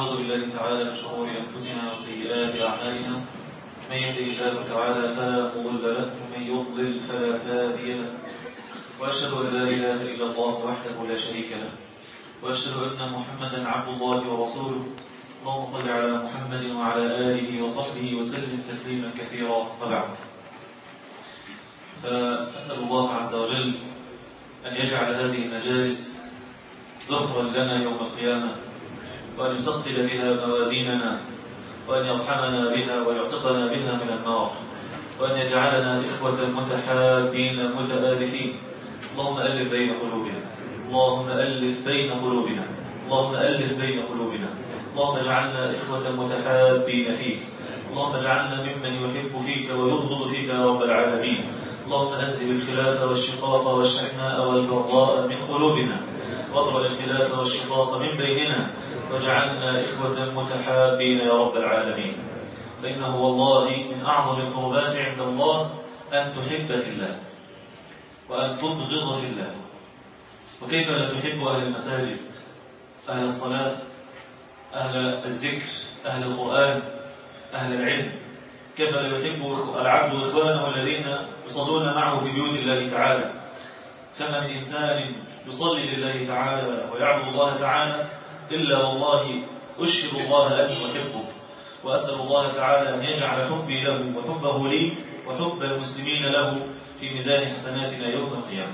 ونعوذ بالله تعالى من شرور أنفسنا وسيئات أعمالنا من يهده الله تعالى فلا مضل له ومن يضلل فلا هادي له وأشهد أن لا إله إلا الله وحده لا شريك له وأشهد أن محمدا عبد الله ورسوله اللهم صل على محمد وعلى آله وصحبه وسلم تسليما كثيرا وبعد فأسأل الله عز وجل أن يجعل هذه المجالس ذخرا لنا يوم القيامة وأن يثقل بها موازيننا وأن يرحمنا بها ويعتقنا بها من النار وأن يجعلنا إخوة متحابين متآلفين اللهم ألف بين قلوبنا اللهم ألف بين قلوبنا اللهم ألف بين قلوبنا اللهم اجعلنا إخوة متحابين فيك اللهم اجعلنا ممن يحب فيك ويبغض فيك يا رب العالمين اللهم أذهب الخلاف والشقاق والشحناء والبغضاء من قلوبنا واطرد الخلاف والشقاق من بيننا واجعلنا إخوة متحابين يا رب العالمين فإنه والله من أعظم القربات عند الله أن تحب في الله وأن تبغض في الله وكيف لا تحب أهل المساجد أهل الصلاة أهل الذكر أهل القرآن أهل العلم كيف لا يحب العبد إخوانه الذين يصلون معه في بيوت الله تعالى فما من إنسان يصلي لله تعالى ويعبد الله تعالى إلا والله أشهد الله له وحبه وأسأل الله تعالى أن يجعل حبي له وحبه لي وحب المسلمين له في ميزان حسناتنا يوم القيامة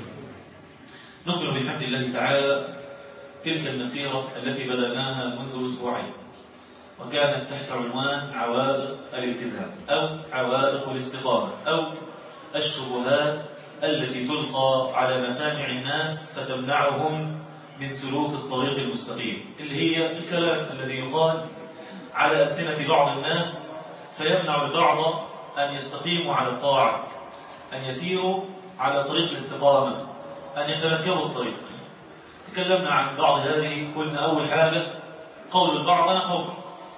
نكمل بحمد الله تعالى تلك المسيرة التي بدأناها منذ أسبوعين وكانت تحت عنوان عوائق الالتزام أو عوائق الاستقامة أو الشبهات التي تلقى على مسامع الناس فتمنعهم من سلوك الطريق المستقيم اللي هي الكلام الذي يقال على ألسنة بعض الناس فيمنع البعض أن يستقيموا على الطاعة أن يسيروا على طريق الاستقامة أن يتنكبوا الطريق تكلمنا عن بعض هذه قلنا أول حاجة قول البعض أنا حر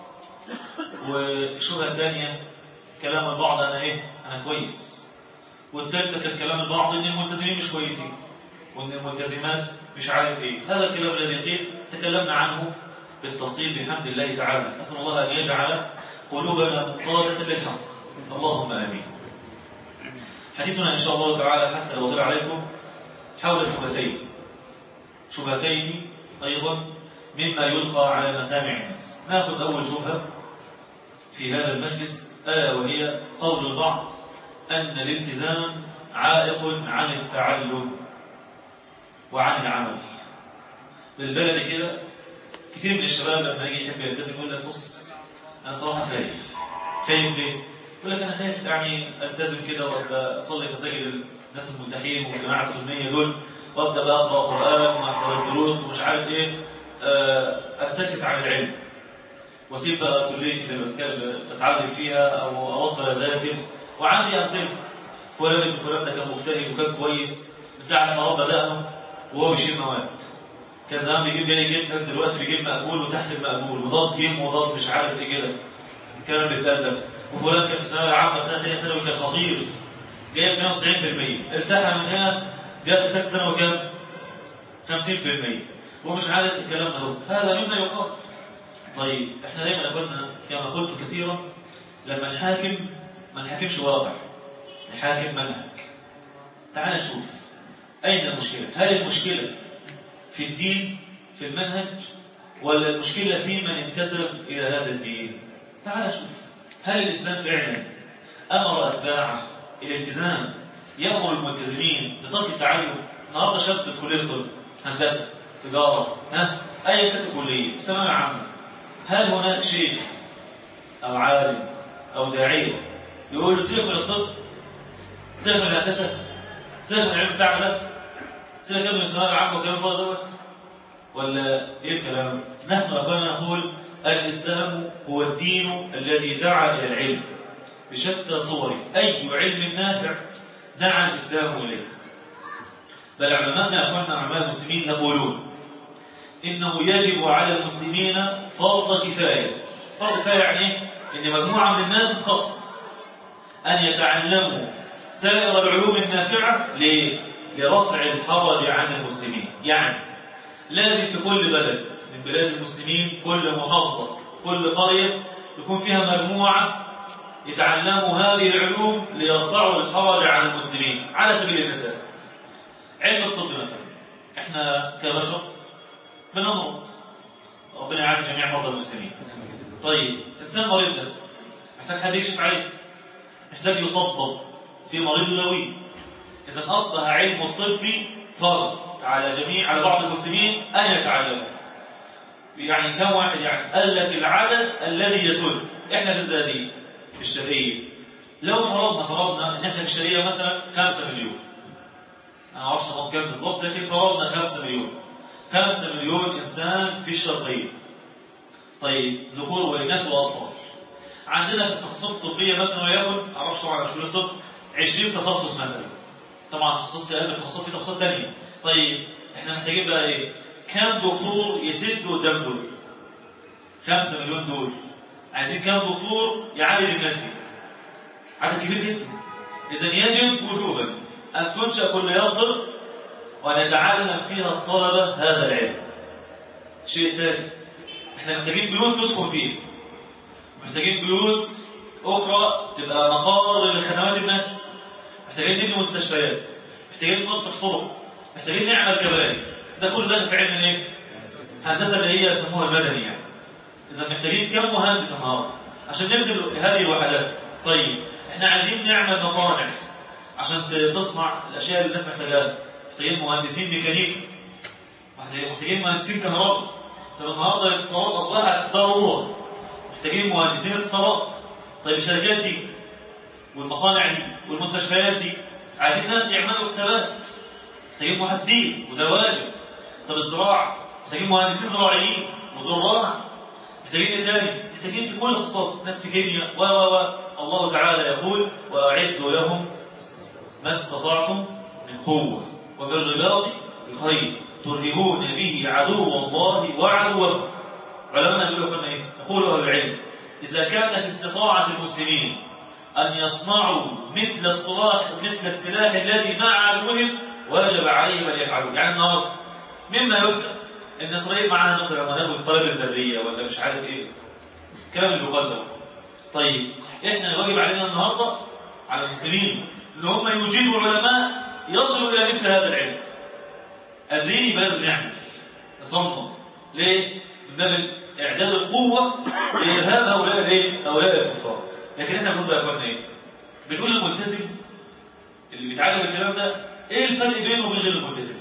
والشبهة الثانية كلام البعض أنا إيه أنا كويس والثالثة كان كلام البعض إن الملتزمين مش كويسين وإن الملتزمات مش عارف إيه هذا الكلام الذي قيل تكلمنا عنه بالتفصيل بحمد الله تعالى أسأل الله أن يجعل قلوبنا منقادة للحق اللهم آمين حديثنا إن شاء الله تعالى حتى لو طلع عليكم حول شبهتين شبهتين أيضا مما يلقى على مسامع الناس ناخذ أول شبهة في هذا المجلس ألا وهي قول البعض أن الالتزام عائق عن التعلم وعن العمل بالبلد كده كتير من الشباب لما يجي يحب يلتزم يقول لك بص أنا صراحة خايف خايف ليه؟ يقول لك أنا خايف يعني ألتزم كده وأبدأ أصلي في مساجد الناس الملتحين والجماعة السنية دول وأبدأ بقى أقرأ قرآن وأحضر الدروس ومش عارف إيه أنتكس عن العلم واسيب بقى كليتي اللي بتعلم فيها او ابطل اذاكر وعندي امثله فلان ابن فلان ده كان مجتهد وكان كويس من ساعه ما ربى دقنه وهو بيشيل مواد كان زمان بيجيب جيد جدا دلوقتي بيجيب مقبول وتحت المقبول وضاد جيم وضاد مش عارف ايه كده الكلام اللي اتقال ده وفلان كان في الثانويه العامه سنه ثانيه ثانوي كان خطير جايب 92% التحى من هنا جاب في ثالث ثانوي كام؟ 50% ومش عارف الكلام ده هذا مما يقال طيب احنا دايما قلنا كما قلت كثيرا لما نحاكم ما نحاكمش واقع نحاكم منهج تعال نشوف اين المشكله هل المشكله في الدين في المنهج ولا المشكله في من انتسب الى هذا الدين تعال نشوف هل الاسلام فعلا امر اتباعه الالتزام يامر الملتزمين بترك التعلم النهارده شاب في كليه الطب هندسه تجاره ها اي كانت كليه ثانويه عامه هل هناك شيخ أو عالم أو داعية يقول له سيبك من الطب سيبك من الهندسة سيبك من العلم بتاعنا ده سيبك من الثانوية العامة والكلام ده دوت ولا إيه الكلام؟ نحن أخوانا نقول الإسلام هو الدين الذي دعا إلى العلم بشتى صوره أي علم نافع دعا الإسلام إليه بل علماءنا أخواننا علماء المسلمين يقولون إنه يجب على المسلمين فرض كفاية فرض كفاية يعني إيه؟ إن مجموعة من الناس تخصص أن يتعلموا سائر العلوم النافعة ليه؟ لرفع الحرج عن المسلمين يعني لازم في كل بلد من بلاد المسلمين كل محافظة كل قرية يكون فيها مجموعة يتعلموا هذه العلوم ليرفعوا الحرج عن المسلمين على سبيل المثال علم الطب مثلا احنا كبشر بنمرض ربنا يعافي جميع مرضى المسلمين طيب انسان مريض ده محتاج حد يكشف عليه محتاج يطبب في مريض غوي اذا اصبح علم الطب فرض على جميع على بعض المسلمين ان يتعلموا يعني كم واحد يعني قال لك العدد الذي يسد احنا في الزقازيق في الشرقيه لو فرضنا فرضنا ان احنا في الشرقيه مثلا 5 مليون انا ما اعرفش رقم كام بالظبط لكن فرضنا 5 مليون 5 مليون انسان في الشرقيه طيب ذكور واناث واطفال عندنا في التخصصات الطبيه مثلا وليكن ما اعرفش طبعا مشهور الطب 20 تخصص مثلا طبعا تخصصات في قلب التخصصات في تخصصات ثانيه طيب احنا محتاجين بقى ايه كام دكتور يسد قدام دول 5 مليون دول عايزين كام دكتور يعالج الناس دي عدد كبير جدا اذا يجب وجوبا ان تنشا كليات طب وان يتعلم فيها الطلبه هذا العلم شيء ثاني احنا محتاجين بيوت تسكن فيها محتاجين بيوت اخرى تبقى مقر لخدمات الناس محتاجين نبني مستشفيات محتاجين نصلح طرق محتاجين نعمل كباري ده كله داخل في علم الايه؟ هندسه اللي هي يسموها المدني يعني اذا محتاجين كم مهندس النهارده عشان نبني هذه الوحدات طيب احنا عايزين نعمل مصانع عشان تصنع الاشياء اللي الناس محتاجاها محتاجين مهندسين ميكانيكا محتاجين مهندسين كهرباء طب النهارده الاتصالات اصبحت ضروره محتاجين مهندسين اتصالات طيب الشركات دي والمصانع دي والمستشفيات دي عايزين ناس يعملوا حسابات محتاجين محاسبين وده واجب طب الزراعه محتاجين مهندسين زراعيين وزراع محتاجين ايه تاني؟ محتاجين في كل الاختصاص ناس في كيمياء و و و الله تعالى يقول واعدوا لهم ما استطعتم من قوه وبالرباط الخير ترهبون به عدو الله وعدوكم علماء يقولوا فن ايه؟ يقول اهل العلم اذا كان في استطاعه المسلمين ان يصنعوا مثل الصلاح مثل السلاح الذي مع عدوهم وجب عليهم ان يفعلوا يعني النهارده مما يذكر ان اسرائيل معاها مثلا لما ناخد الطلبه الذريه ولا مش عارف ايه كلام اللي يقال ده طيب احنا الواجب علينا النهارده على المسلمين ان هم يوجدوا علماء يصلوا الى مثل هذا العلم قادرين يبقى لازم نعمل نصمم ليه؟ من باب اعداد القوه لارهاب هؤلاء الايه؟ هؤلاء الكفار لكن احنا بنقول يا اخوانا ايه؟ بنقول الملتزم اللي بيتعلم الكلام ده ايه الفرق بينه وبين غير الملتزم؟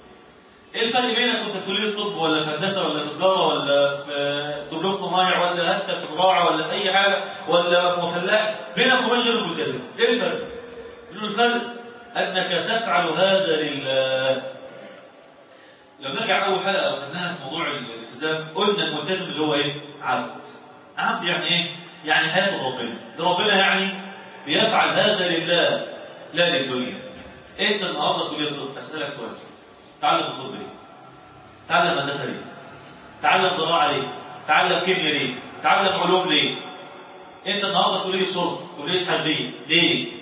ايه الفرق بينك وانت في كليه الطب ولا في هندسه ولا في تجاره ولا في دبلوم صنايع ولا انت في زراعه ولا في اي حاجه ولا فلاح بينك وبين غير الملتزم ايه الفرق؟ بنقول الفرق انك تفعل هذا لله لو نرجع اول حلقه خدناها في موضوع الالتزام قلنا الملتزم اللي هو ايه؟ عبد عبد يعني ايه؟ يعني هياخد ربنا ده ربنا يعني بيفعل هذا لله لا للدنيا انت النهارده كليه الطب اسالك سؤال تعلم الطب ليه؟ تعلم هندسه ليه؟ تعلم زراعه ليه؟ تعلم كيمياء ليه؟ تعلم علوم ليه؟ انت النهارده كليه شرطه كليه حربيه ليه؟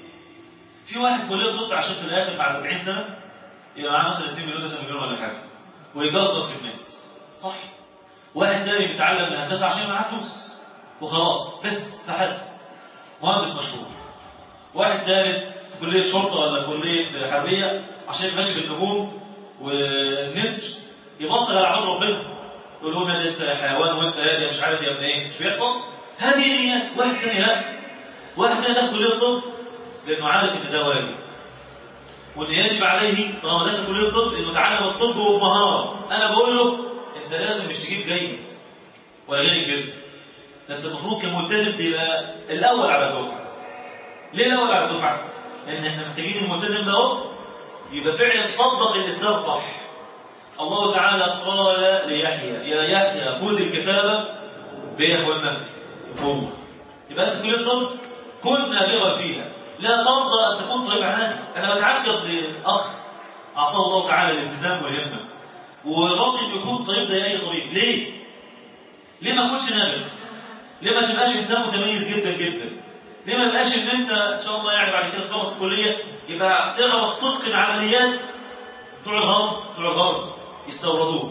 في واحد كليه طب عشان في الاخر بعد 40 سنه يبقى معاه مثلا 2 مليون 3 مليون ولا حاجه ويجزر في الناس صح واحد تاني بيتعلم الهندسه عشان معاه فلوس وخلاص بس تحسن مهندس مشهور واحد ثالث في كليه شرطه ولا كليه حربيه عشان ماشي بالنجوم والنسر يبطل على عباد ربنا يقول لهم يا انت حيوان وانت يا مش عارف يا ابن ايه مش بيحصل هذه نيات واحد تاني لا واحد تاني دخل كليه الطب لانه عارف ان ده واجب وان يجب عليه طالما دخل كليه الطب انه يتعلم الطب وبمهاره انا بقول له انت لازم مش تجيب جيد ولا جيد جدا ده انت المفروض كملتزم تبقى الاول على الدفعه ليه الاول على الدفعه؟ لان احنا محتاجين الملتزم ده اهو يبقى فعلا صدق الاسلام صح الله تعالى قال ليحيى يا يحيى خذ الكتاب بإخوانك بقوة يبقى أنت كلية الطب كن نابغا فيها لا ترضى أن تكون طبيب عادي أنا بتعجب لأخ أعطاه الله تعالى الالتزام والهمة وراضي إنه يكون طبيب زي أي طبيب ليه؟ ليه ما تكونش نابغ؟ ليه ما تبقاش إنسان متميز جدا جدا؟ ليه ما يبقاش إن أنت إن شاء الله يعني بعد كده تخلص الكلية يبقى تعرف تتقن عمليات بتوع الغرب بتوع الغرب يستوردوك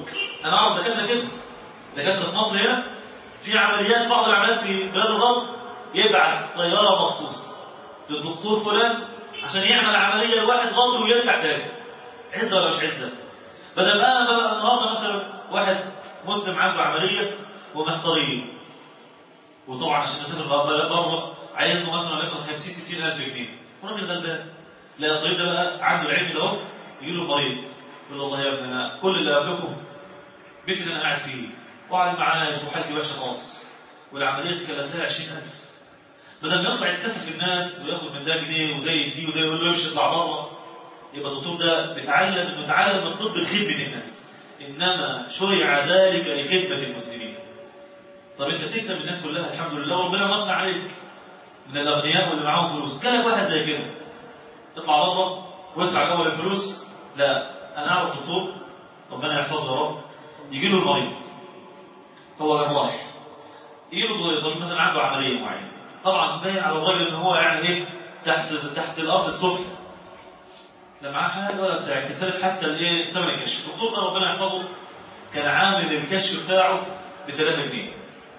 انا اعرف دكاتره كده دكاتره في مصر هنا في عمليات بعض العمليات في بلاد الغرب يبعت طياره مخصوص للدكتور فلان عشان يعمل عمليه لواحد غامض ويرجع تاني عزه ولا مش عزه بدل انا بقى النهارده مثلا واحد مسلم عنده عمليه ومحتارين وطبعا عشان يسافر بره عايز له مثلا ياخد 50 60 الف جنيه وراجل غلبان لا الطبيب ده بقى عنده العلم ده اهو يجي له مريض يقول له والله يا ابني انا كل اللي قبلكم بيتي اللي انا قاعد فيه وعلى المعاش وحالتي وحشه خالص والعمليه تكلف لها 20000 بدل ما يطلع يتكفف الناس وياخد من ده جنيه وده يديه وده يقول له امشي اطلع بره يبقى الدكتور ده بيتعلم انه يتعلم الطب لخدمه الناس انما شرع ذلك لخدمه المسلمين طب انت بتكسب الناس كلها الحمد لله وربنا وسع عليك من الاغنياء واللي معاهم فلوس جالك واحد زي كده اطلع بره وادفع الاول الفلوس لا انا اعرف دكتور ربنا يحفظه يا رب يجي له المريض هو جراح يجي له طبيب مثلا عنده عمليه معينه طبعا باين على الراجل ان هو يعني ايه تحت تحت الارض السفلى لا معاه حاجه ولا بتاع كسلت حتى الايه ثمن الكشف الدكتور ده ربنا يحفظه كان عامل الكشف بتاعه ب 3 جنيه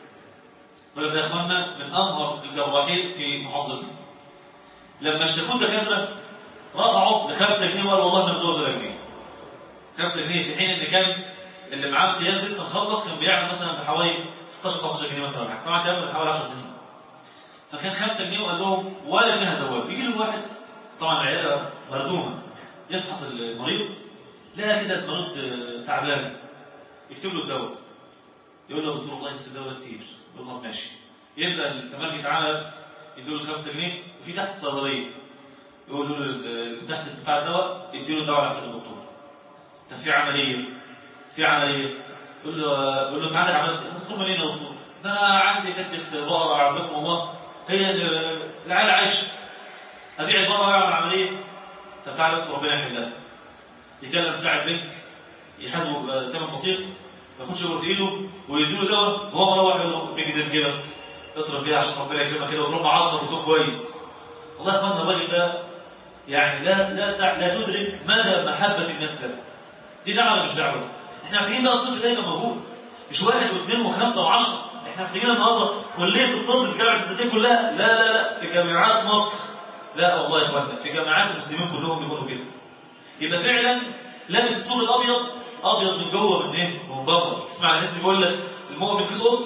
ولد يا اخوانا من انهر الجراحين في محافظتنا لما اشتكوا الدكاتره رفعوا ب 5 جنيه وقالوا والله ما نزود ولا جنيه 5 جنيه في حين ان كان اللي معاه امتياز لسه مخلص كان بيعمل مثلا بحوالي 16 17 جنيه مثلا طبعا كان من حوالي 10 سنين فكان 5 جنيه وقال لهم ولا جنيه هزود يجي له واحد طبعا العياده مردومه يفحص المريض لا كده المريض تعبان يكتب له الدواء يقول له دكتور والله بس الدواء كتير يقول طب ماشي يبدا التمرجي تعالى يديله 5 جنيه وفي تحت الصيدليه يقول له تحت بتاع الدواء يديله الدواء على حساب الدكتور طب في عمليه في عمليه يقول له يقول له تعالى عمليه الدكتور منين يا دكتور؟ ده انا عندي حته بقره اعزكم الله هي العيال عايشه ابيع البقره واعمل عمليه طب تعالى بس ربنا يحلها يكلم بتاع البنك يحاسبه ثمن بسيط ما ياخدش جوه ايده ويديله دواء وهو مروح يقول له بيجي كده اصرف فيها عشان ربنا يكرمك كده وتربى عظمه وتكون كويس والله يا اخوانا الراجل ده يعني لا لا لا تدرك مدى محبه الناس له دي دعوه ولا مش دعوه احنا محتاجين بقى الصف ده يبقى موجود مش واحد واثنين وخمسه وعشره احنا محتاجين النهارده كليه الطب في الجامعه الاساسيه كلها لا لا لا في جامعات مصر لا والله يا اخوانا في جامعات المسلمين كلهم يقولوا كده يبقى فعلا لابس الثوب الابيض ابيض من جوه من ايه؟ من بره تسمع الناس اللي بيقول لك المؤمن كيس قطن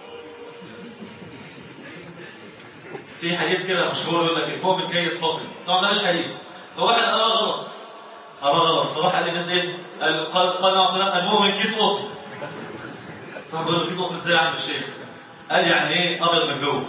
في حديث كده مشهور يقول لك المؤمن كيس فاطمي طبعا ده مش حديث هو واحد قرا غلط قرا غلط فراح قال للناس ايه؟ قال قال قال عليه الصلاه المؤمن كيس قطن طبعا بيقول له كيس قطن ازاي يا عم الشيخ؟ قال يعني ايه ابيض من جوه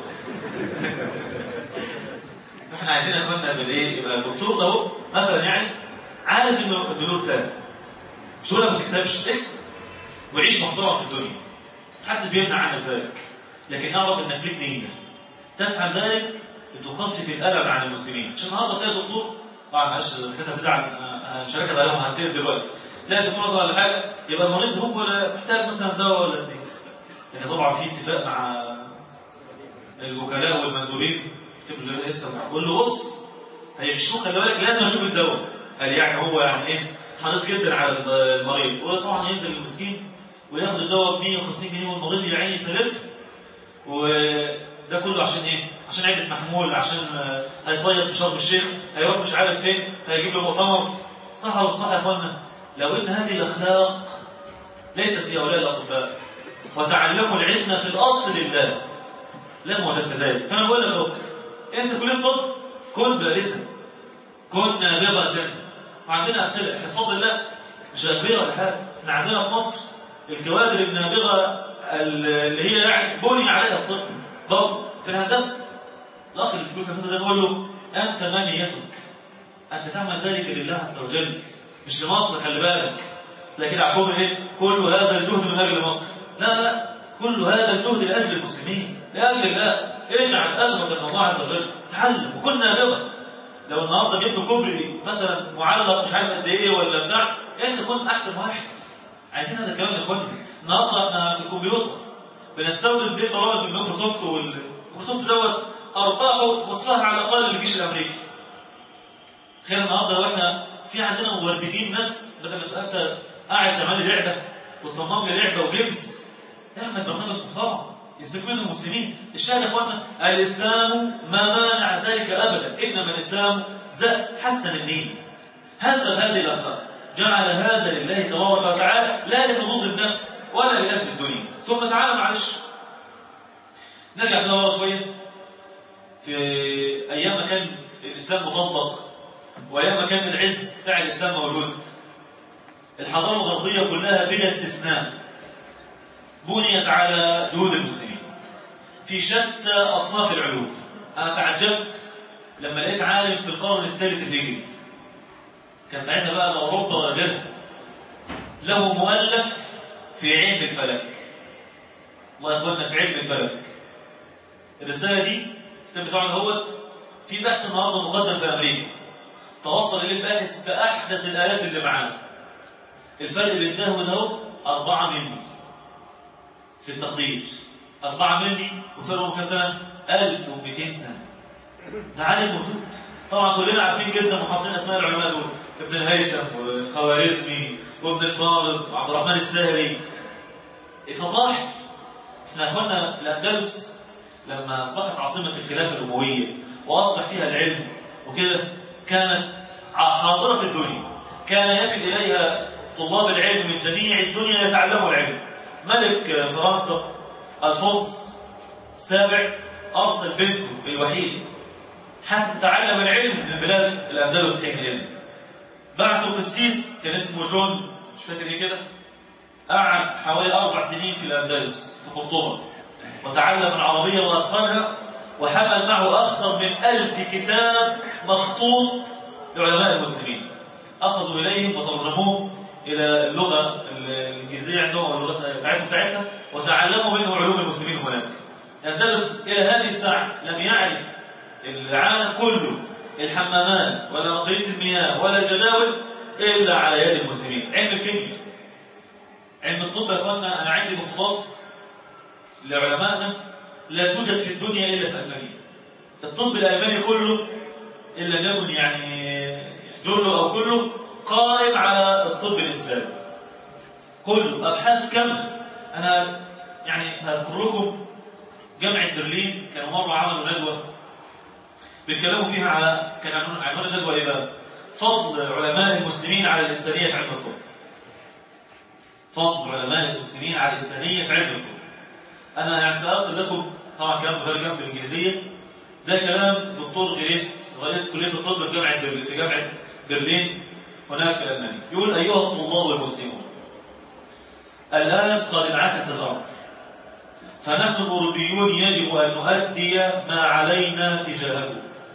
احنا عايزين يا اخوانا بالايه؟ يبقى الدكتور ده اهو مثلا يعني عارف انه الدول سهل شغلك ما تكسبش اكسب وعيش محترم في الدنيا محدش بيمنع عنك ذلك لكن اعرف انك ليك نيه تفعل ذلك لتخفف الالم عن المسلمين عشان النهارده تلاقي دكتور طبعا معلش كده هتزعل انا مش هركز عليهم هنتقل دلوقتي تلاقي الدكتور مثلا ولا حاجه يبقى المريض هو محتاج مثلا دواء ولا اثنين لكن طبعا في اتفاق مع الوكلاء والمندوبين يكتب له الاسم يقول له بص هيغشوه خلي بالك لازم اشوف الدواء قال يعني هو يعني ايه حريص جدا على المريض وطبعا ينزل المسكين وياخد الدواء ب 150 جنيه والمريض يا عيني يتلف وده كله عشان ايه؟ عشان عده محمول عشان هيصيف في شرم الشيخ هيروح مش عارف فين هيجيب له مؤتمر صح ولا صح يا اخوانا؟ لو ان هذه الاخلاق ليست في اولياء الاطباء وتعلموا العلم في الاصل لله لم وجدت ذلك فانا بقول لك اهو انت كليه طب كن بارزا كن نابغه وعندنا امثله احنا بفضل الله مش اغبياء ولا حاجه احنا عندنا في مصر الكوادر النابغه اللي هي يعني بني عليها الطب برضه في الهندسه الاخ اللي في كليه الهندسه ده بقول له انت ما نيتك انت تعمل ذلك لله عز وجل مش لمصر خلي بالك لا كده عقوبه ايه كل هذا الجهد من اجل مصر لا لا كل هذا الجهد لاجل المسلمين لاجل الله اجعل اجرك من الله عز وجل تعلم وكن نابغه لو النهارده جبت كوبري مثلا معلق مش عارف قد ايه ولا بتاع انت كنت احسن واحد عايزين هذا الكلام يا اخوانا النهارده احنا في الكمبيوتر بنستورد دي برامج من مايكروسوفت والمايكروسوفت دوت ارباحه وصلها على الاقل للجيش الامريكي تخيل النهارده لو احنا في عندنا مبرمجين ناس بدل ما تبقى انت قاعد تعمل لعبه وتصمم لي لعبه وجيمز اعمل برنامج محترم يستفيد منه المسلمين الشاهد يا اخوانا الاسلام ما مانع ذلك ابدا انما الاسلام حسن الدين هذا بهذه الاخلاق جعل هذا لله تبارك وتعالى لا لحظوظ النفس ولا لاجل الدنيا ثم تعالى معلش نرجع بنا ورا شويه في ايام ما كان الاسلام مطبق وايام ما كان العز بتاع الاسلام موجود الحضاره الغربيه كلها بلا استثناء بنيت على جهود المسلمين في شتى اصناف العلوم انا تعجبت لما لقيت عالم في القرن الثالث الهجري كان ساعتها بقى اوروبا وغيرها له مؤلف في علم الفلك الله يخبرنا في علم الفلك الرساله دي الكتاب بتاعنا هوت في بحث النهارده مقدم في امريكا توصل اليه الباحث باحدث الالات اللي معاه الفرق بين ده وده هو 4 مللي في التقدير 4 مللي وفرقهم كام سنه 1200 سنه ده عالم موجود طبعا كلنا عارفين جدا محافظين اسماء العلماء دول ابن الهيثم والخوارزمي وابن الفاضل وعبد الرحمن السهري فضاحي احنا اخوانا الاندلس لما اصبحت عاصمه الخلافه الامويه واصبح فيها العلم وكده كانت حاضره الدنيا كان يفد اليها طلاب العلم من جميع الدنيا يتعلموا العلم ملك فرنسا الفونس السابع ارسل بنته الوحيده حتى تتعلم العلم من بلاد الاندلس حينئذ بعثوا قسيس كان اسمه جون مش فاكر ايه كده قعد حوالي اربع سنين في الاندلس في قرطبه وتعلم العربيه واتقنها وحمل معه اكثر من ألف كتاب مخطوط لعلماء المسلمين اخذوا اليهم وترجموه الى اللغه الانجليزيه عندهم واللغه بتاعتهم ساعتها وتعلموا منه علوم المسلمين هناك الاندلس الى هذه الساعه لم يعرف العالم كله الحمامات ولا مقاييس المياه ولا الجداول الا على يد المسلمين علم الكيمياء علم الطب يا اخوانا انا عندي مخطوطات لعلمائنا لا توجد في الدنيا الا في المانيا الطب الالماني كله ان لم يكن يعني جله او كله قائم على الطب الاسلامي كله ابحاث كامله انا يعني هذكر لكم جامعه برلين كانوا مره عملوا ندوه بيتكلموا فيها على كان عنوان الندوه ايه بقى؟ فضل علماء المسلمين على الانسانيه في علم الطب. فضل علماء المسلمين على الانسانيه في علم الطب. انا يعني سأقول لكم طبعا كلام مترجم بالانجليزيه ده كلام دكتور غريست رئيس كليه الطب في جامعه برلين في جامعه برلين هناك في المانيا يقول ايها الطلاب المسلمون الان قد انعكس الامر فنحن الاوروبيون يجب ان نؤدي ما علينا تجاهكم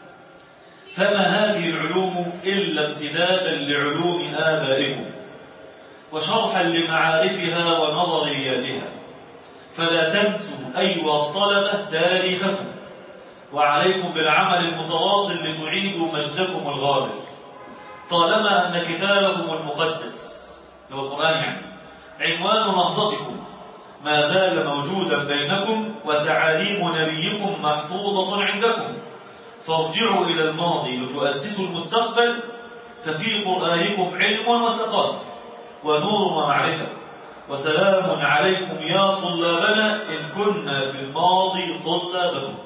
فما هذه العلوم الا امتدادا لعلوم ابائكم وشرحا لمعارفها ونظرياتها فلا تنسوا ايها الطلبه تاريخكم وعليكم بالعمل المتواصل لتعيدوا مجدكم الغالب طالما ان كتابكم المقدس هو القران يعني عنوان نهضتكم ما زال موجودا بينكم وتعاليم نبيكم محفوظه عندكم فارجعوا الى الماضي لتؤسسوا المستقبل ففي قرانكم علم وثقافه ونور ومعرفه وسلام عليكم يا طلابنا إن كنا في الماضي طلابكم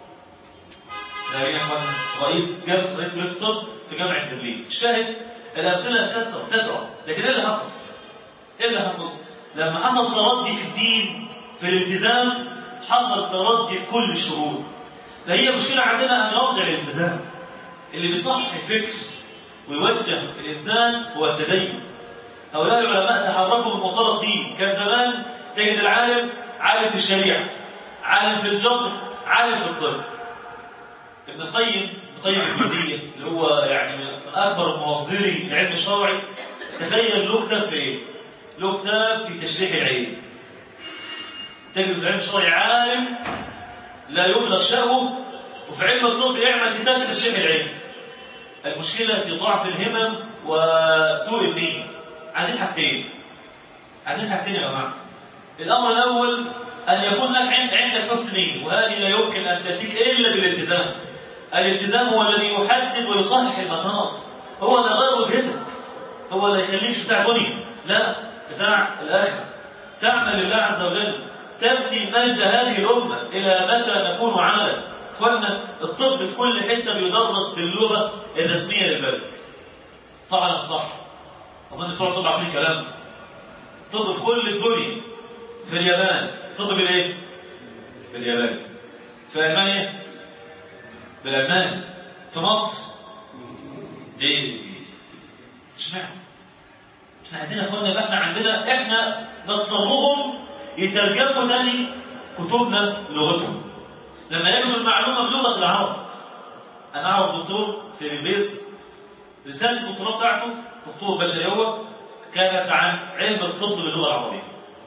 ده يا اخوان رئيس جامعة رئيس كلية الطب في جامعة برلين الشاهد الأمثلة كثرة كثرة لكن إيه اللي حصل؟ إيه اللي حصل؟ لما حصل تردي في الدين في الالتزام حصل تردي في كل الشرور فهي مشكلة عندنا أن يرجع الالتزام اللي بيصحح الفكر ويوجه الإنسان هو التدين هؤلاء العلماء تحركوا من منطلق دين كان زمان تجد العالم عالم في الشريعة عالم في الجبر عالم في الطب ابن القيم ابن القيم الجوزية اللي هو يعني من أكبر مصدري العلم الشرعي تخيل له كتاب في إيه؟ له كتاب في تشريح العين تجد في العلم الشرعي عالم لا يبلغ شأوه وفي علم الطب يعمل كتاب في تشريح العين المشكلة في ضعف الهمم وسوء النية عايزين حاجتين عايزين حاجتين يا جماعه الامر الاول ان يكون لك عند عندك حسن نيه وهذه لا يمكن ان تاتيك الا بالالتزام الالتزام هو الذي يحدد ويصحح المسار هو اللي غير وجهتك هو اللي يخليكش بتاع دنيا لا بتاع الاخره تعمل لله عز وجل تبني مجد هذه الأمة إلى متى نكون عملا إخواننا الطب في كل حتة بيدرس باللغة الرسمية للبلد صح ولا مش صح؟ أظن بتوع طب عارفين الكلام طب في كل الدنيا في اليابان طب بالايه؟ باليابان في ألمانيا بالألماني في مصر بالإنجليزي اشمعنى؟ احنا عايزين يا اخوانا يبقى احنا عندنا احنا نضطرهم يترجموا تاني كتبنا لغتهم لما يجدوا المعلومه بلغه العرب انا اعرف دكتور في البيس رساله الدكتوراه بتاعته دكتور بشريه كانت عن علم الطب باللغه العربيه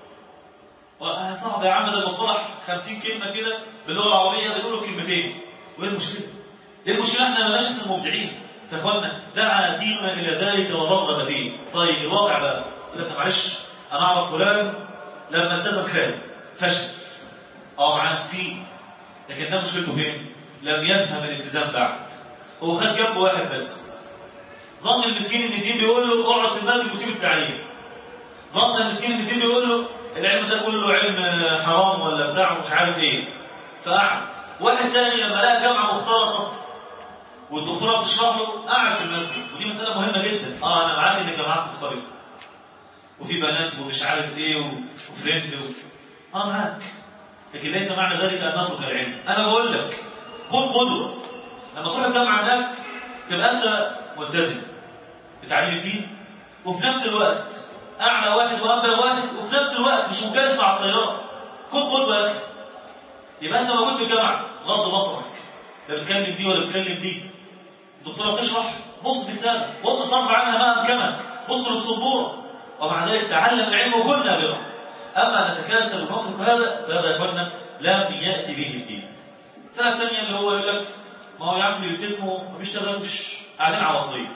صعب يا عم ده المصطلح 50 كلمه كده باللغه العربيه بيقولوا كلمتين وايه المشكله؟ ايه المشكله احنا ما احنا المبدعين فاخوانا دعا ديننا الى ذلك ورغب فيه طيب الواقع بقى يقول لك معلش انا اعرف فلان لما التزم خان فشل اه معاك فيه لكن ده مشكلته فين؟ لم يفهم الالتزام بعد هو خد جنب واحد بس ظن المسكين ان الدين بيقول له اقعد في المسجد وسيب التعليم ظن المسكين ان الدين بيقول له العلم ده كله علم حرام ولا بتاع ومش عارف ايه فقعد واحد تاني لما لقى جامعه مختلطه والدكتوره بتشرح له قاعد في المسجد ودي مساله مهمه جدا اه انا معاك ان الجامعات مختلطه وفي بنات ومش عارف ايه وفريند و... اه معاك لكن ليس معنى ذلك ان نترك العلم انا بقول لك كن قدوه لما تروح الجامعه هناك تبقى انت ملتزم بتعليم الدين وفي نفس الوقت اعلى واحد وانبى واحد وفي نفس الوقت مش مكلف مع الطياره كن قدوه يا اخي يبقى انت موجود في الجامعه غض بصرك لا بتكلم دي ولا بتكلم دي الدكتوره بتشرح بص في كتابك وانت ترفع عنها ما امكنك بص للسبوره ومع ذلك تعلم العلم وكنا بغض اما نتكاسل ونترك هذا فهذا يا اخوانا لم ياتي به الدين السنه الثانيه اللي هو يقول لك ما هو يا عم بيلتزموا ما بيشتغلوش قاعدين على بطيء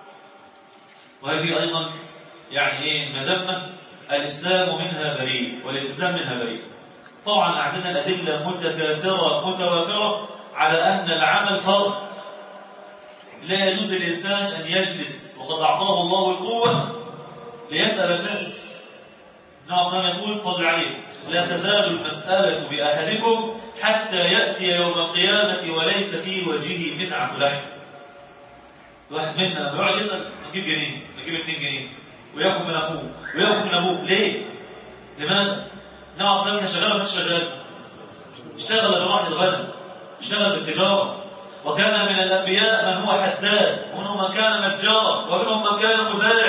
وهذه ايضا يعني ايه مذمه الاسلام منها بريء والالتزام منها بريء طبعا عندنا الادله متكاثره متوافره على ان العمل فرض لا يجوز للانسان ان يجلس وقد اعطاه الله القوه ليسال الناس النبي صلى الله عليه وسلم يقول صلى عليه لا تزال المساله باحدكم حتى ياتي يوم القيامه وليس في وجهه مسعه لحم واحد منا لما يقعد يسال نجيب جنيه نجيب 2 جنيه وياخد من اخوه وياخد من ابوه ليه؟ لماذا؟ النبي عليه الصلاه والسلام كان شغال ولا شغال؟ اشتغل بروح الغنم اشتغل بالتجاره وكان من الانبياء من هو حداد ومنهم من كان نجارا ومنهم من كان مزارع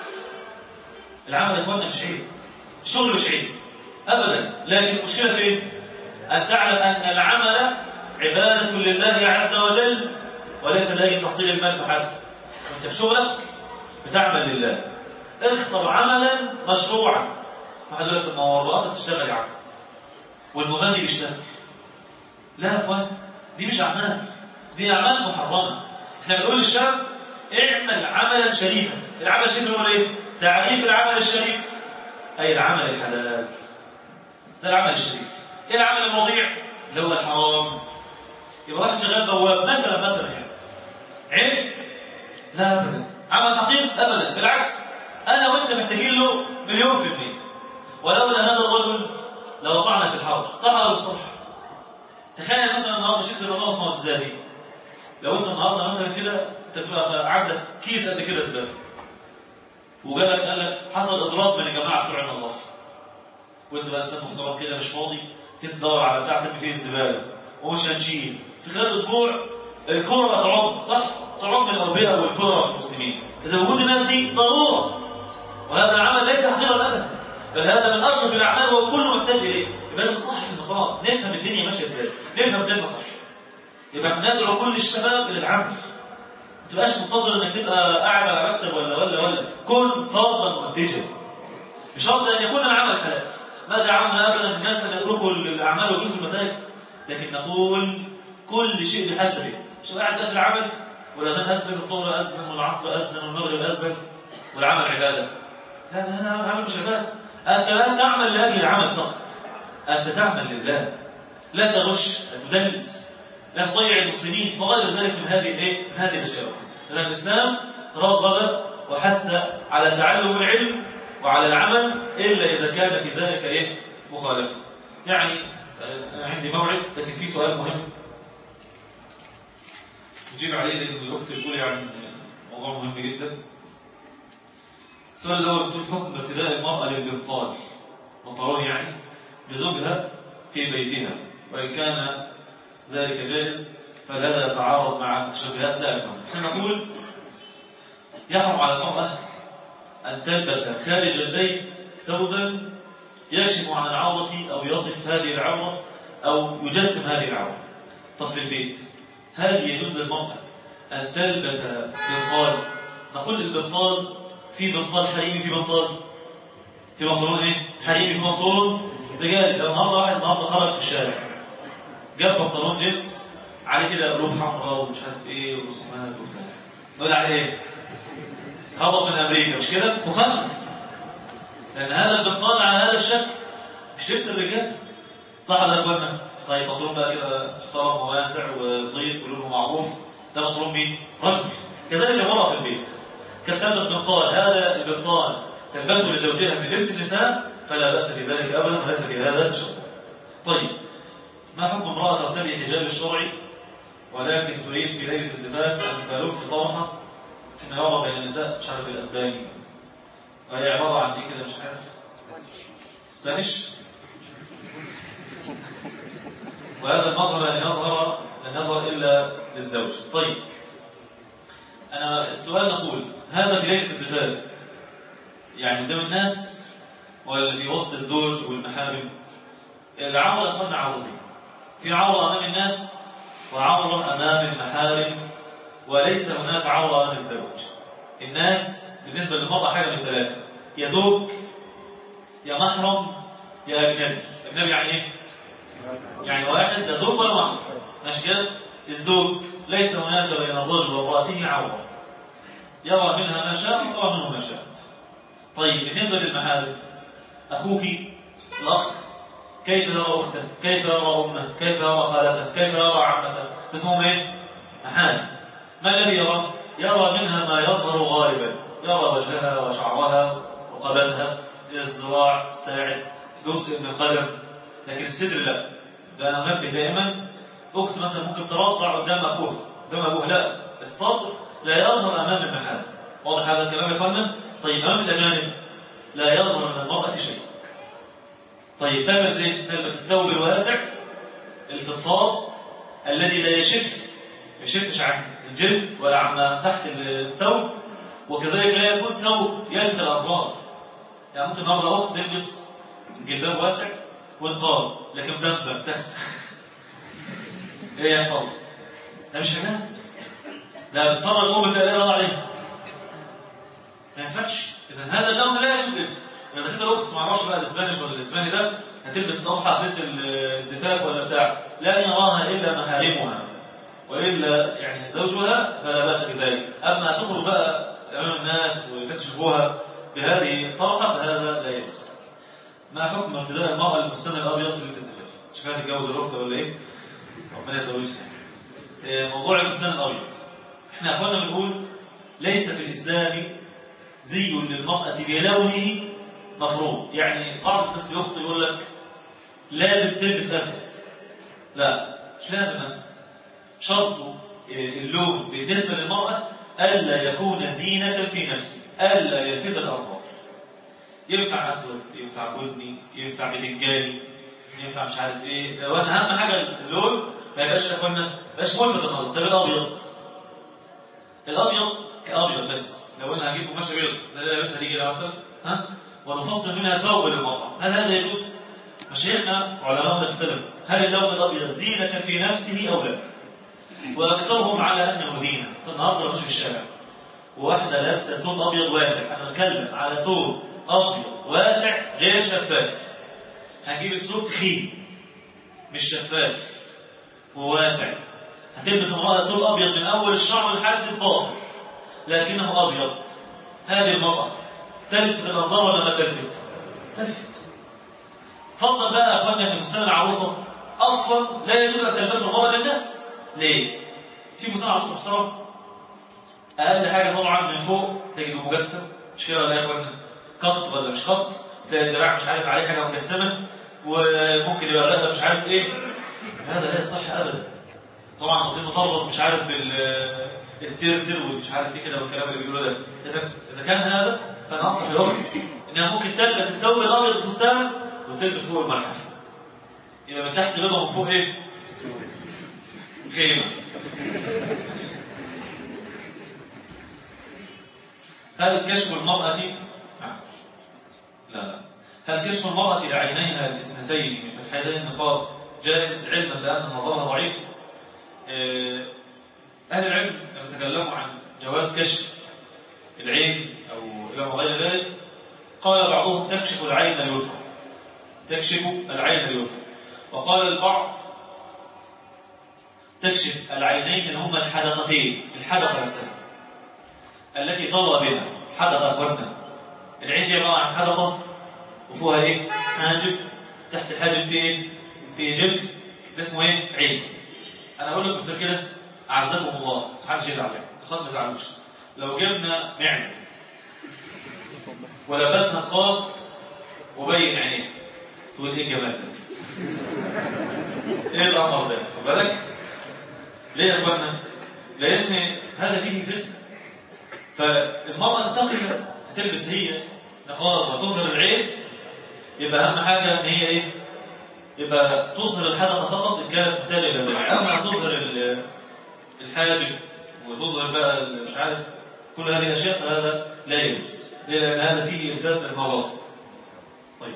العمل يا اخوانا مش عيب الشغل مش عيب ابدا لكن المشكله فين؟ ان تعلم ان العمل عباده لله عز وجل وليس لاجل تحصيل المال فحسب انت في شغلك بتعمل لله اختر عملا مشروعا واحد يقول لك ما هو الرئاسه تشتغل يا عم والمغني بيشتغل لا يا اخوان دي مش اعمال دي اعمال محرمه احنا بنقول للشاب اعمل عملا شريفا العمل الشريف هو ايه تعريف العمل الشريف اي العمل الحلال ده العمل الشريف ايه العمل المضيع اللي هو الحرام يبقى واحد شغال بواب مثلا مثلا يعني عيب لا ابدا عمل حقيقي ابدا بالعكس انا وانت محتاجين له مليون في المية ولولا هذا الرجل لوقعنا في الحرج صح ولا مش صح؟ تخيل مثلا النهارده شفت النظافه في الزاهي لو انت النهارده مثلا كده انت بتبقى عندك كيس قد كده زباله وجاب لك قال لك حصل اضراب من الجماعه بتوع النظافه وانت بقى انسان محترم كده مش فاضي تدور على بتاع ترمي فيه الزباله ومش هنشيل في خلال اسبوع الكره تعم صح؟ تعم الاوبئه والكره في المسلمين اذا وجود الناس دي ضروره وهذا العمل ليس حقيرا ابدا بل هذا من اشرف الاعمال والكل محتاج اليه يبقى لازم نصحح المسار نفهم الدنيا ماشيه ازاي نفهم ديننا صح يبقى ندعو كل الشباب الى العمل ما تبقاش منتظر انك تبقى قاعد على مكتب ولا ولا ولا كن فرضا منتجا بشرط ان يكون العمل حلال ما دعونا ابدا الناس ان يتركوا الاعمال ويجوزوا المساجد لكن نقول كل شيء بحسبه مش قاعد في العمل والاذان اذن الظهر اذن والعصر اذن والمغرب اذن والعمل عباده لا لا لا العمل مش عباده انت لا تعمل لاجل العمل فقط انت تعمل لله لا تغش لا تدلس لا تضيع المسلمين وغير ذلك من هذه الايه؟ من هذه الاشياء. لان الاسلام رغب وحث على تعلم العلم وعلى العمل إلا إذا كان في ذلك إيه مخالفة يعني أنا عندي موعد لكن في سؤال مهم نجيب عليه لأن الأخت بتقول يعني موضوع مهم جدا السؤال الأول بتقول حكم ابتداء المرأة للإبطال بطلون يعني لزوجها في بيتها وإن كان ذلك جائز فهذا يتعارض مع التشبهات لا أكبر نقول يحرم على المرأة أن تلبس خارج البيت ثوبا يكشف عن العورة أو يصف هذه العورة أو يجسم هذه العورة طب في البيت هل يجوز للمرأة أن تلبس بنطال نقول البنطال في بنطال حريمي في بنطال في بنطلون ايه حريمي في بنطلون رجال لو النهارده واحد النهارده خرج في الشارع جاب بنطلون جينز عليه كده قلوب حمراء ومش عارف ايه ورسومات وبتاع نقول عليه ايه هبط من امريكا مش كده مخلص لان هذا البنطال على هذا الشكل مش لبس الرجال صح ولا يا اخوانا طيب بنطلون بقى كده محترم وواسع ولطيف ولونه معروف ده بنطلون مين رجل كذلك المراه في البيت كانت تلبس بنطال هذا البنطال تلبسه لزوجها من لبس النساء فلا باس بذلك ابدا ليس في هذا الشرع طيب ما حكم امراه ترتدي الحجاب الشرعي ولكن تريد في ليله الزفاف ان تلف طرحه فيما يرى بين النساء مش عارف الاسباني وهي عباره عن ايه كده مش عارف اسبانيش وهذا المظهر لن يظهر لن يظهر الا للزوج طيب انا السؤال نقول هذا في ليله الزفاف يعني قدام الناس ولا في وسط الزوج والمحارم العورة اخوانا عورتين في عورة أمام الناس وعورة أمام المحارم وليس هناك عورة أمام الزوج الناس بالنسبة للمرأة حاجة من ثلاثة يا زوج يا محرم يا أجنبي أجنبي يعني إيه؟ يعني واحد لا زوج ولا محرم ماشي كده الزوج ليس هناك بين الرجل وامرأته عورة يرى منها ما شاء وترى منه ما شاء طيب بالنسبة للمحارم أخوك الأخ كيف يرى أخته كيف يرى أمه كيف يرى خالته كيف يرى عمته اسمهم إيه محارم ما الذي يرى يرى منها ما يظهر غالبا يرى وجهها وشعرها رقبتها الذراع الساعد جزء من القدم لكن الصدر لا ده انا انبه دائما اخت مثلا ممكن ترضع قدام اخوها قدام ابوها لا الصدر لا يظهر امام المحارم واضح هذا الكلام يا اخوانا طيب امام الاجانب لا يظهر من المراه شيء طيب تلبس ايه تلبس الثوب الواسع الفضفاض الذي لا يشف ما يشفش عن الجلد ولا عما تحت الثوب وكذلك لا يكون ثوب يلفت الانظار يعني ممكن النهارده اخت تلبس جلباب واسع ونقاب لكن بنت سخسخ ايه يحصل؟ ده مش فنان ده بتفرج امه تلاقي الله عليها ما ينفعش اذا هذا اللون لا يجوز لبسه اذا كانت الاخت ما اعرفش بقى الاسبانيش ولا الاسباني ده هتلبس طرحه في الزفاف ولا بتاع لا يراها الا محارمها والا يعني زوجها فلا باس بذلك اما تخرج بقى امام الناس والناس يشوفوها بهذه الطرحه فهذا لا يجوز ما حكم ارتداء المراه الفستان الابيض في ليله الزفاف مش عارف تتجوز الاخت ولا ايه ربنا يزوجها موضوع الفستان الابيض احنا اخوانا بنقول ليس في الاسلام زي للمراه بلونه مفروض يعني بعض الناس بيخطئ يقول لك لازم تلبس اسود لا مش لازم اسود شرط اللون بالنسبه للمراه الا يكون زينه في نفسه الا يلفت الانظار ينفع اسود ينفع بني ينفع بتنجاني ينفع مش عارف ايه وانا اهم حاجه اللون ما يبقاش يا اخوانا ما يبقاش ملفت النظر طب الابيض الابيض كابيض بس لو انا هجيب قماشه بيض زي اللي لابسها دي كده مثلا ها ونفصل منها ثوب للمرأة هل هذا يجوز؟ مشايخنا علماء اختلفوا هل اللون الأبيض زينة في نفسه أو لا؟ وأكثرهم على أنه زينة النهارده مش في الشارع وواحدة لابسة ثوب أبيض واسع أنا بتكلم على ثوب أبيض واسع غير شفاف هنجيب الثوب تخين مش شفاف وواسع هتلبس امرأة ثوب أبيض من أول الشعر لحد الضافر لكنه أبيض هذه المرأة تلفت الانظار ولا ما تلفت؟ تلفت. فضل بقى يا اخوانا ان فستان العروسه اصلا لا يجوز ان تلبسه المراه للناس. ليه؟ في فستان عروسه محترم اقل حاجه طبعا من فوق تجده مجسم مش كده ولا يا اخوانا؟ قط ولا مش قط تلاقي الدراع مش عارف عليه حاجه مجسمه وممكن يبقى غدا مش عارف ايه هذا لا يصح ابدا طبعا مطلوب مطربص مش عارف بال الترتر ومش عارف ايه كده والكلام اللي بيقولوه ده اذا اذا كان هذا فانا انصح الاخت انها ممكن تلبس الثوب الابيض الفستان وتلبس فوق الملحف يبقى من تحت بيضه ومن فوق ايه؟ خيمه هل كشف المرأة لا لا هل كشف المرأة لعينيها الاثنتين من فتحتين النقاب جائز علما بأن نظرها ضعيف أهل العلم يتكلموا عن جواز كشف العين أو إلى ما غير ذلك قال بعضهم تكشف العين اليسرى تكشف العين اليسرى وقال البعض تكشف العينين اللي هما الحدقتين الحدقة نفسها التي طر بها حدقة أخبرنا العين دي عبارة عن حدقة وفوها إيه؟ حاجب تحت الحاجب في إيه؟ في جلف ده اسمه إيه؟ عين أنا أقول لك مثل كده أعزكم الله محدش يزعل يعني خد ما يزعلوش لو جبنا معزة ولبسنا نقاب وبين عينيه تقول ايه الجمال ده؟ ايه الامر ده؟ خد بالك؟ ليه يا اخوانا؟ لان هذا فيه فتنه فالمرأة تقي تلبس هي نقاب وتظهر العين يبقى أهم حاجة إن هي إيه؟ يبقى تظهر الحدقة فقط إن كانت محتاجة إلى ذلك أما تظهر الحاجب وتظهر بقى مش عارف كل هذه الأشياء فهذا لا يجوز ليه؟ لأن هذا فيه إثبات المرض طيب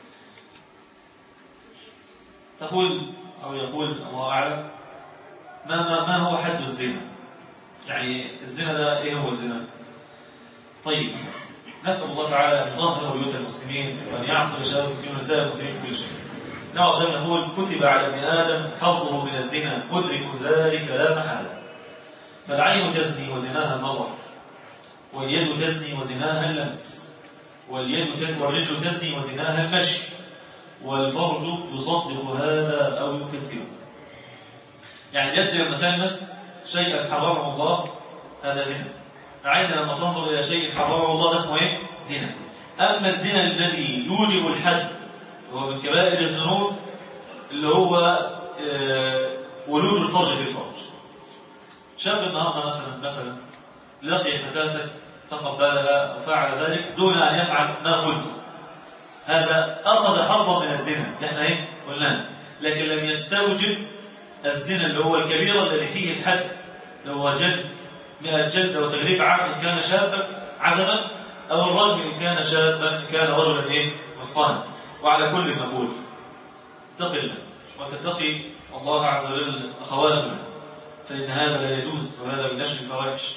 تقول أو يقول الله أعلم ما, ما, ما هو حد الزنا يعني الزنا ده إيه هو الزنا طيب نسأل الله تعالى أن يطهر بيوت المسلمين وأن يعصر رجال المسلمين ونساء المسلمين كل شيء نعم صلى يقول كتب على ابن آدم حظه من الزنا مدرك ذلك لا محالة فالعين تزني وزناها النظر واليد تزني وزناها اللمس واليد تزني والرجل تزني وزناها المشي والفرج يصدق هذا أو يكذبه يعني اليد لما تلمس شيئا حرمه الله هذا زنا العين لما تنظر إلى شيء حرمه الله ده اسمه إيه؟ زنا أما الزنا الذي يوجب الحد هو من كبائر الذنوب اللي هو آه ولوج الفرج في الفرج شاب النهارده مثلا مثلا لقي فتاة تقبلها وفعل ذلك دون أن يفعل ما قلت هذا أخذ حظا من الزنا احنا ايه قلنا لكن لم يستوجب الزنا اللي هو الكبيرة الذي فيه الحد اللي هو جلد 100 جلد أو تغريب عام إن كان شابا عزما أو الرجل إن كان شابا إن كان رجلا إيه محصنا وعلى كل نقول اتق الله وتتقي الله عز وجل أخواتنا فإن هذا لا يجوز وهذا من نشر الفواحش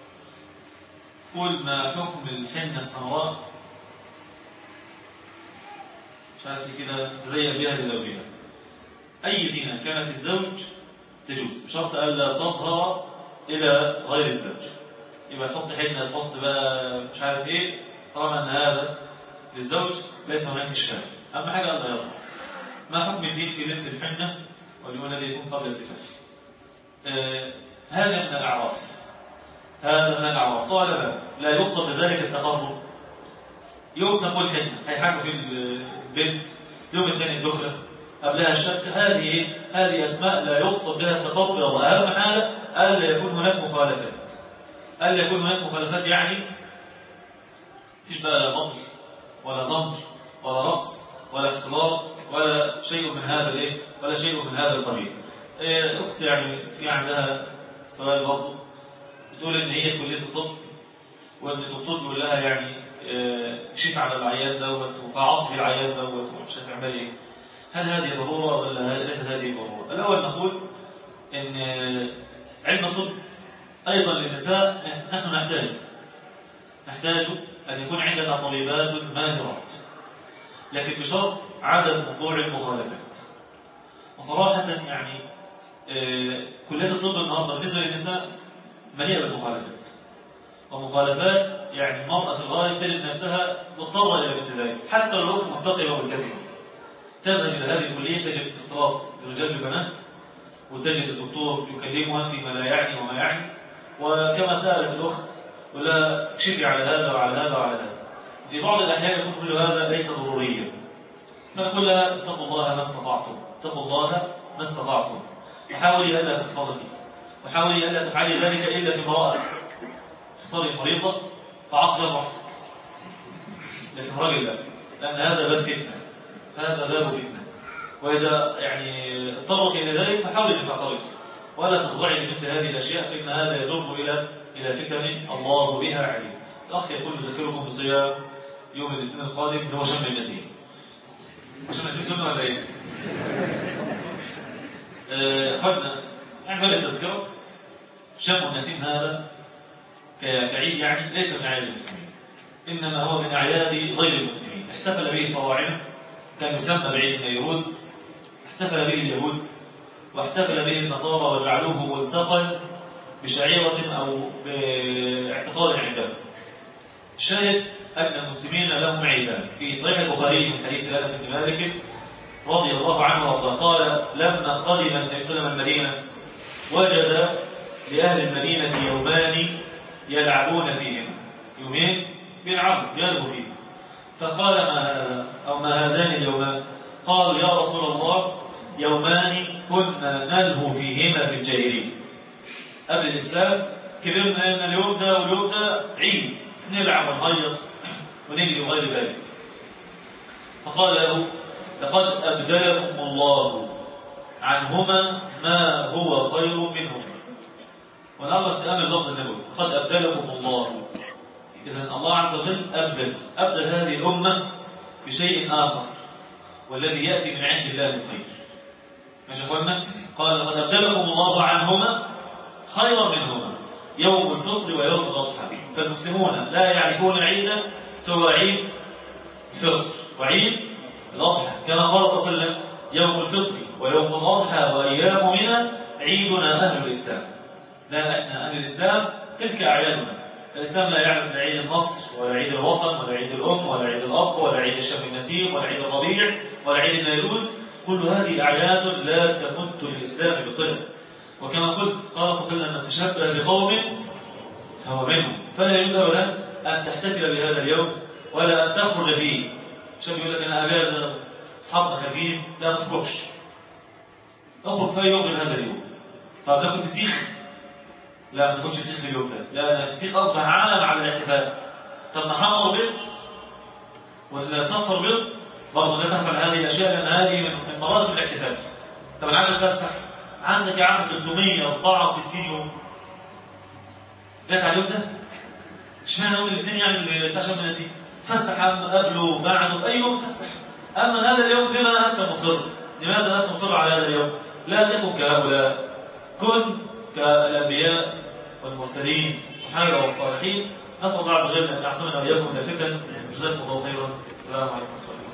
قل ما حكم الحنة السمراء مش عارف كده تزين بها لزوجها أي زينة كانت الزوج تجوز بشرط ألا تظهر إلى غير الزوج يبقى تحط حنة تحط بقى مش عارف إيه طالما أن هذا للزوج ليس هناك إشكال أهم حاجة ألا يظهر ما حكم الدين في لبس الحنة واليوم الذي يكون قبل الزفاف آه هذا من الأعراف هذا من الأعراف طالما لا يقصد بذلك التقرب يوصف الحنة هيحاجوا في البنت يوم الثاني الدخلة قبلها الشك هذه هذه أسماء لا يقصد بها التقرب إلى الله أهم حالة ألا يكون هناك مخالفات ألا يكون هناك مخالفات يعني فيش بقى غمر ولا زمر ولا رقص ولا اختلاط ولا شيء من هذا الايه ولا شيء من هذا القبيل إيه اخت يعني في عندها سؤال برضه بتقول ان هي في كليه الطب وان الدكتور بيقول لها يعني كشف على العيان دوت وفعصف العيان دوت ومش هتعمل ايه هل هذه ضروره ولا ليست هذه ضروره الاول نقول ان علم الطب ايضا للنساء نحن نحتاجه نحتاج ان يكون عندنا طبيبات ماهرات لكن بشرط عدم وقوع المخالفات وصراحة يعني آه كلية الطب النهاردة بالنسبة للنساء مليئة بالمخالفات ومخالفات يعني المرأة في الغالب تجد نفسها مضطرة إلى مثل ذلك حتى لو الأخت منتقبة وملتزمة تذهب إلى هذه الكلية تجد اختلاط برجال ببنات وتجد الدكتور يكلمها فيما لا يعني وما يعني وكما سألت الأخت ولا اكشفي على هذا وعلى هذا وعلى هذا في بعض الأحيان يكون كل هذا ليس ضروريا فنقول لها اتقوا الله ما استطعتم اتقوا الله ما استطعتم وحاولي ألا تختلطي وحاولي ألا تفعلي ذلك إلا في امرأة اختاري مريضة فعصر براحتك لكن راجل لا لأن هذا باب فتنة هذا باب فتنة وإذا يعني اضطرك إلى ذلك فحاولي أن تعترض ولا تخضعي لمثل هذه الأشياء فإن هذا يجر إلى إلى فتن الله بها عليم الأخ يقول يذكركم بصيام يوم الاثنين القادم اللي هو شم النسيم شم النسيم سنة ولا إيه؟ أخذنا اعمل التذكرة شم النسيم هذا كعيد يعني ليس من أعياد المسلمين إنما هو من أعياد غير المسلمين احتفل به الفراعنة كان يسمى بعيد النيروز احتفل به اليهود واحتفل به النصارى وجعلوه ملصقا بشعيرة أو باعتقاد عندهم الشاهد أن المسلمين لهم عيدان في صحيح البخاري من حديث أنس بن مالك رضي الله عنه وارضاه قال لما قدم النبي صلى الله عليه وسلم المدينة وجد لأهل المدينة يومان يلعبون فيهم يومين بيلعبوا يلعبوا فيه فقال ما هذا أو ما هذان اليومان قالوا يا رسول الله يومان كنا نلهو فيهما في الجاهلية قبل الإسلام كبرنا أن اليوم ده واليوم ده عيد نلعب ونهيص ونجري وغير ذلك فقال له لقد أبدلكم الله عنهما ما هو خير منهما ونرى تأمل لفظ النبوي قد أبدلكم الله إذا الله عز وجل أبدل أبدل هذه الأمة بشيء آخر والذي يأتي من عند الله الخير ماشي أخوانا قال لقد أبدلكم الله عنهما خيرا منهما يوم الفطر ويوم الأضحى فالمسلمون لا يعرفون عيدا سوى عيد الفطر وعيد الأضحى كما قال صلى الله عليه وسلم يوم الفطر ويوم الأضحى وأيام منى عيدنا أهل الإسلام لا احنا أهل الإسلام تلك أعيادنا الإسلام لا يعرف لا عيد النصر ولا عيد الوطن ولا عيد الأم ولا عيد الأب ولا عيد الشم النسيم ولا عيد الربيع ولا عيد النيروز كل هذه أعياد لا تمت للإسلام بصلة وكما قلت قال صلى الله عليه وسلم من تشبه بقوم هو منهم فلا يجوز له أن تحتفل بهذا اليوم ولا أن تخرج فيه عشان يقول لك أنا أجازة أصحابنا خارجين لا ما تخرجش اخرج في يوم غير هذا اليوم طب تاكل فسيخ لا ما تاكلش فسيخ اليوم ده لا الفسيخ أصبح علم على الاحتفال طب نحمر بيض ولا صفر بيض برضه لا تفعل هذه الأشياء لأن هذه من مراسم الاحتفال طب أنا عايز أتفسح عندك يا عم 364 يوم جت على اليوم ده اشمعنى يوم الاثنين يعني اللي بتاع شم النسيم تفسح عم قبله بعده في اي يوم تفسح اما هذا اليوم لما انت مصر لماذا انت مصر على هذا اليوم لا تكن كهؤلاء كن كالانبياء والمرسلين الصحابه والصالحين نسال الله عز وجل ان يعصمنا واياكم من الفتن جزاكم الله خيرا السلام عليكم ورحمه الله